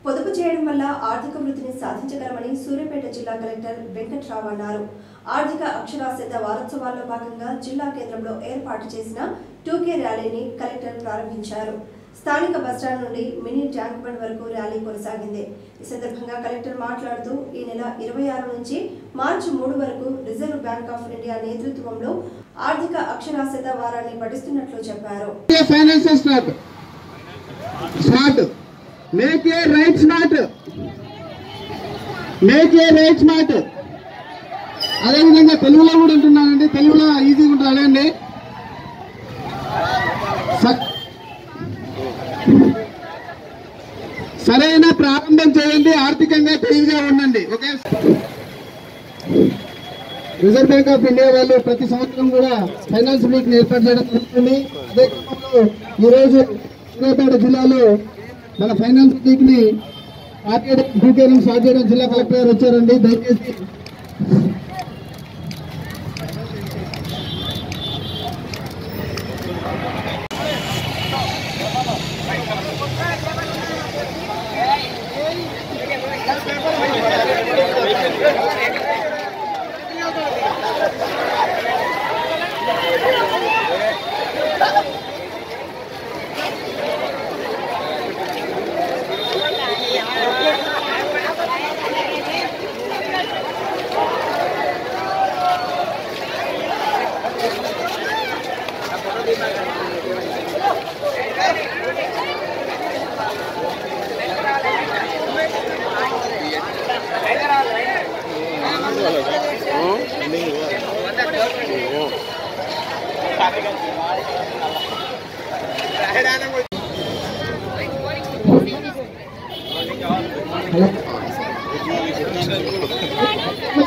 పొదుపు చేయడం వల్ల ఆర్థిక వృద్ధిని సాధించగలమని సూర్యాపేట జిల్లా కలెక్టర్ వెంకట్రావు అన్నారు ఆర్థిక అక్షరాస్యత వారోత్సవాల్లో భాగంగా జిల్లా కేంద్రంలో ఏర్పాటు చేసిన టూకే ర్యాలీని కలెక్టర్ ప్రారంభించారు స్థానిక బస్టాండ్ నుండి మినీ ట్యాంక్ బండ్ వరకు ర్యాలీ కొనసాగింది ఈ సందర్భంగా కలెక్టర్ మాట్లాడుతూ ఈ నెల ఇరవై ఆరు నుంచి మార్చి మూడు వరకు రిజర్వ్ బ్యాంక్ ఆఫ్ ఇండియా నేతృత్వంలో ఆర్థిక అక్షరాస్యత వారాన్ని పఠిస్తున్నట్లు చెప్పారు financial start smart make a right smart make a right smart అదేవిధంగా తెలుగులో కూడా ఉంటున్నానండి తెలుగులో ఈజీగా ఉంటుంది అడగండి స- సరైన ప్రారంభం చేయండి ఆర్థికంగా తెలివిగా ఉండండి okay reserve bank of India వాళ్ళు ప్రతి సంవత్సరం కూడా ఫైనాన్స్ వీక్ ని ఏర్పాటు చేయడం జరుగుతుంది అదే క్రమంలో ఈ రోజు సూర్యాపేట జిల్లాలో మన ఫైనాన్స్ వీక్ ని ఆర్కేడ్ డూకేరం స్టార్ట్ చేయడం జిల్లా కలెక్టర్ గారు వచ్చారండి దయచేసి హలో